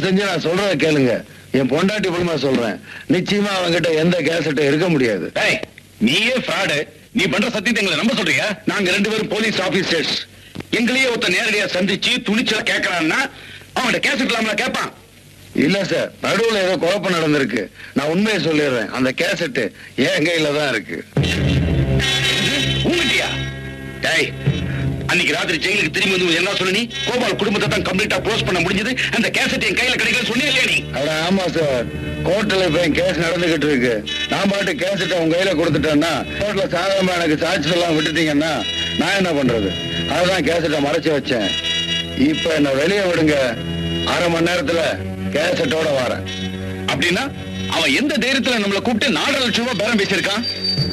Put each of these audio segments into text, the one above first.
செஞ்சு நான் சொல்றத கேளுங்க என் பொண்டாட்டி மூலமா சொல்றேன் நிச்சயமா அவங்கிட்ட எந்த கேசட்டும் இருக்க முடியாது டேய் நீயே ஃப்ராடு நீ பண்ற சத்தியத்தை எங்களை நம்ப சொல்றியா நாங்க ரெண்டு பேரும் போலீஸ் ஆபீசர்ஸ் எங்களையே ஒருத்த நேரடியா சந்திச்சு துணிச்சல கேட்கறான்னா அவன்கிட்ட கேசட் இல்லாமல கேட்பான் இல்ல சார் நடுவுல ஏதோ குழப்பம் நடந்திருக்கு நான் உண்மையை சொல்லிடுறேன் அந்த கேசட் என் கையில தான் இருக்கு உங்கட்டியா டேய் அன்னைக்கு ராத்திரி ஜெயிலுக்கு திரும்பி வந்து என்ன சொன்ன நீ கோபால் குடும்பத்தை தான் கம்ப்ளீட்டா க்ளோஸ் பண்ண முடிஞ்சது அந்த கேசட் என் கையில கிடைக்கல சொன்னே இல்லையா நீ அட ஆமா சார் கோர்ட்ல இப்ப என் கேஸ் நடந்துகிட்டு இருக்கு நான் பாட்டு கேசட்டை உங்க கையில கொடுத்துட்டேன்னா கோர்ட்ல சாதாரணமா எனக்கு சாட்சி எல்லாம் விட்டுட்டீங்கன்னா நான் என்ன பண்றது அதுதான் கேசட்டை மறைச்சு வச்சேன் இப்ப என்ன வெளியே விடுங்க அரை மணி நேரத்துல கேசட்டோட வரேன் அப்படின்னா அவன் எந்த தைரியத்துல நம்மள கூப்பிட்டு நாலரை லட்சம் ரூபாய் பேரம் பேசியிருக்கான்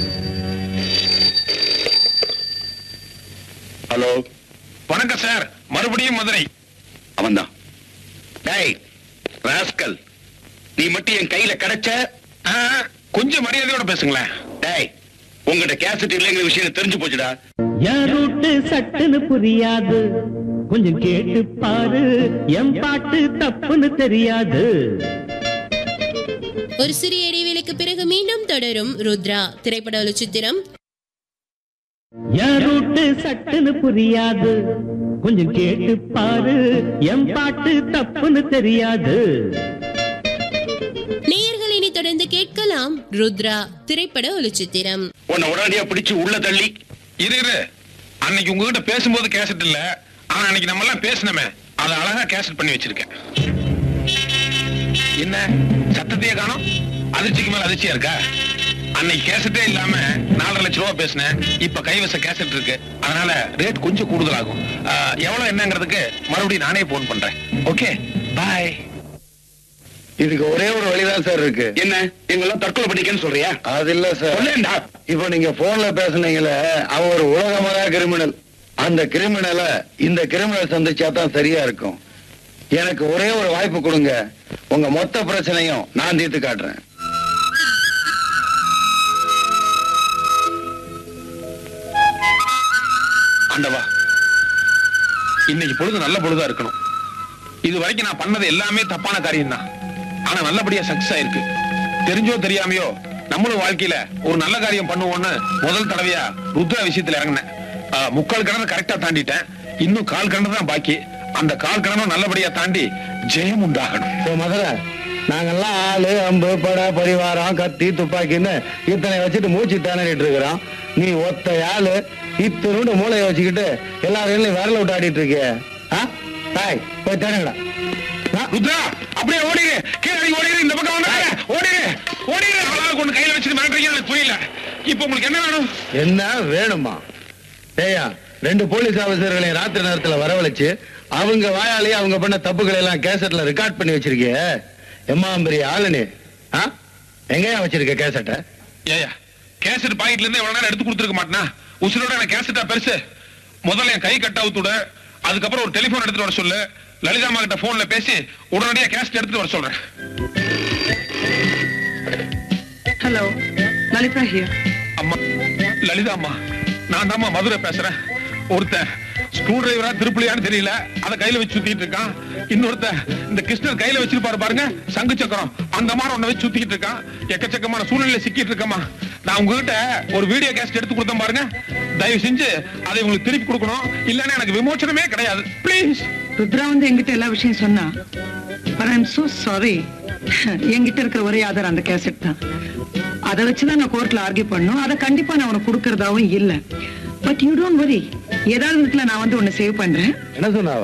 ஹலோ வணக்கம் சார் மறுபடியும் மதுரை அவன்தான் டேய் ராஸ்கல் நீ மட்டும் என் கையில கிடைச்ச ஆ, கொஞ்சம் மரியாதையோட பேசுங்களேன் டேய் உங்ககிட்ட கேசட் இல்லைங்கிற விஷயம் தெரிஞ்சு போச்சுடா என் ரூட்டு சட்டுன்னு புரியாது கொஞ்சம் கேட்டு பாரு என் பாட்டு தப்புன்னு தெரியாது ஒரு சிறிய இடைவேளைக்கு பிறகு மீண்டும் தொடரும் ருத்ரா திரைப்பட ஒளிச்சித்திரம் என் ரூட்டு சட்டுன்னு புரியாது கொஞ்சம் கேட்டு பாரு என் பாட்டு தப்புன்னு தெரியாது நேயர்கள் இனி தொடர்ந்து கேட்கலாம் ருத்ரா திரைப்பட ஒளிச்சித்திரம் உன்னை உடனடியா பிடிச்சு உள்ள தள்ளி இரு இரு அன்னைக்கு உங்ககிட்ட பேசும்போது கேசட் இல்ல ஆனா அன்னைக்கு நம்ம எல்லாம் பேசினமே அதை அழகா கேசட் பண்ணி வச்சிருக்கேன் என்ன சத்தத்தையே காணோம் அதிர்ச்சிக்கு மேல அதிர்ச்சியா இருக்கா அன்னைக்கு கேசட்டே இல்லாம நாலரை லட்சம் ரூபாய் பேசினேன் இப்ப கைவச கேசட் இருக்கு அதனால ரேட் கொஞ்சம் கூடுதலாகும் ஆ, எவ்வளவு என்னங்கிறதுக்கு மறுபடியும் நானே போன் பண்றேன் ஓகே பாய் இதுக்கு ஒரே ஒரு வழிதான் சார் இருக்கு என்ன எங்கெல்லாம் தற்கொலை பண்ணிக்கன்னு சொல்றியா அது இல்ல சார் சொல்லேன்டா இப்ப நீங்க போன்ல பேசுனீங்களே அவன் ஒரு உலகமரா கிரிமினல் அந்த கிரிமினலை இந்த கிரிமினல் சந்திச்சா தான் சரியா இருக்கும் எனக்கு ஒரே ஒரு வாய்ப்பு கொடுங்க உங்க மொத்த பிரச்சனையும் நான் தீர்த்து காட்டுறேன் ஆண்டவா இன்னைக்கு பொழுது நல்ல பொழுதா இருக்கணும் இது வரைக்கும் நான் பண்ணது எல்லாமே தப்பான காரியம் தான் ஆனா நல்லபடியா சக்சஸ் ஆயிருக்கு தெரிஞ்சோ தெரியாமையோ நம்மளும் வாழ்க்கையில ஒரு நல்ல காரியம் பண்ணுவோம்னு முதல் தடவையா ருத்ரா விஷயத்துல இறங்கினேன் ஆ, முக்கால் கிணறு கரெக்டா தாண்டிட்டேன் இன்னும் கால் கிணறு தான் பாக்கி அந்த கால் கிணறும் நல்லபடியா தாண்டி ஜெயம் உண்டாகணும் இப்போ மதுரை நாங்கெல்லாம் ஆளு அம்பு பட பரிவாரம் கத்தி துப்பாக்கின்னு இத்தனை வச்சுட்டு மூச்சு திணறிட்டு இருக்கிறோம் நீ ஒத்த ஆளு இத்தனோண்டு மூளையை வச்சுக்கிட்டு எல்லாரையும் விரல விட்டு ஆடிட்டு இருக்கிய ஆ தாய் போய் தேடுங்கடா ஆ? ருத்ரா அப்படியே ஓடிடு கீழே இறங்கி ஓடிடு இந்த பக்கம் வந்தாங்க ஓடிடு ஓடிடு ஆளாளுக்கு கொண்டு கையில வச்சுட்டு மிரட்டுறீங்க எனக்கு புரியல இப்போ உங்களுக்கு என்ன வேணும் என்ன வேணுமா ஏயா ரெண்டு போலீஸ் ஆபீசர்களையும் ராத்திரி நேரத்துல வரவழைச்சு அவங்க வாயாலேயே அவங்க பண்ண தப்புகளை எல்லாம் கேசட்ல ரெக்கார்ட் பண்ணி வச்சிருக்கிய எம்மா பெரிய ஆளு நீ ஆ எங்கயா வச்சிருக்க கேசட்டை ஏயா கேசட் பாக்கெட்ல இருந்து எவ்வளவு நேரம் எடுத்து கொடுத்துருக்க மாட்டேனா உசுரோட எனக்கு கேசட்டா பெருசு முதல்ல என் கை கட்ட அவுத்துடு அதுக்கப்புறம் ஒரு டெலிபோன் எடுத்துட்டு வர சொல்லு லலிதாமா கிட்ட போன்ல பேசி உடனடியா கேசட் எடுத்துட்டு வர சொல்றேன் Hello, Lalita here. அம்மா லலிதா அம்மா நான் தாம்மா மதுரை பேசுறேன் ஒருத்தன் ஸ்க்ரூ டிரைவரா திருப்பிலியான்னு தெரியல அத கையில வச்சு சுத்திட்டு இருக்கான் இன்னொருத்தன் இந்த கிருஷ்ணர் கையில வச்சிருப்பாரு பாருங்க சங்கு சக்கரம் அந்த மாதிரி ஒண்ண வச்சு சுத்திட்டு இருக்கான் எக்கச்சக்கமான சூழ்நிலை சிக்கிட்டு இருக்கமா நான் உங்ககிட்ட ஒரு வீடியோ கேஸ்ட் எடுத்து கொடுத்தேன் பாருங்க தயவு செஞ்சு அதை உங்களுக்கு திருப்பி கொடுக்கணும் இல்லன்னா எனக்கு விமோச்சனமே கிடையாது ப்ளீஸ் ருத்ரா வந்து என்கிட்ட எல்லா விஷயம் சொன்னா பட் ஐம் சோ சாரி என்கிட்ட இருக்கிற ஒரே ஆதாரம் அந்த கேசட் தான் அதை வச்சுதான் நான் கோர்ட்ல ஆர்கியூ பண்ணும் அதை கண்டிப்பா நான் உனக்கு கொடுக்கறதாவும் இல்ல பட் யூ டோன்ட் வரி ஏதாவது விதத்துல நான் வந்து உன்னை சேவ் பண்றேன் என்ன சொன்னாவா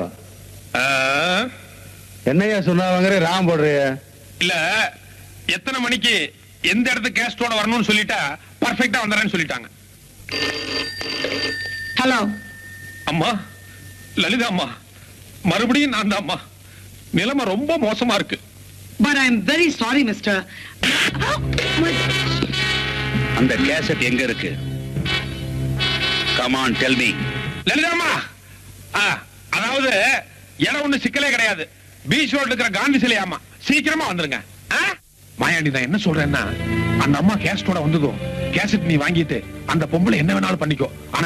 என்னையா சொன்னாவங்கிற ராம் போடுறிய இல்ல எத்தனை மணிக்கு எந்த இடத்துக்கு கேஸ்டோட வரணும்னு சொல்லிட்டா பர்ஃபெக்ட்டா வந்துடுறேன்னு சொல்லிட்டாங்க ஹலோ அம்மா லலிதா அம்மா மறுபடியும் நான் தான் அம்மா நிலைமை ரொம்ப மோசமா இருக்கு but I am very sorry mister அந்த கேசட் எங்க இருக்கு கமான் டெல் மீ லலிதா அம்மா ஆ, அதாவது இடம் ஒண்ணு சிக்கலே கிடையாது பீச் ரோட்ல இருக்கிற காந்தி சிலையாமா சீக்கிரமா வந்துருங்க ஆ? மாயாண்டி நான் என்ன சொல்றேன்னா அந்த அம்மா கேஸ்டோட வந்ததும் கேசட் நீ வாங்கிட்டு அந்த பொம்பளை என்ன வேணாலும் பண்ணிக்கோ ஆனா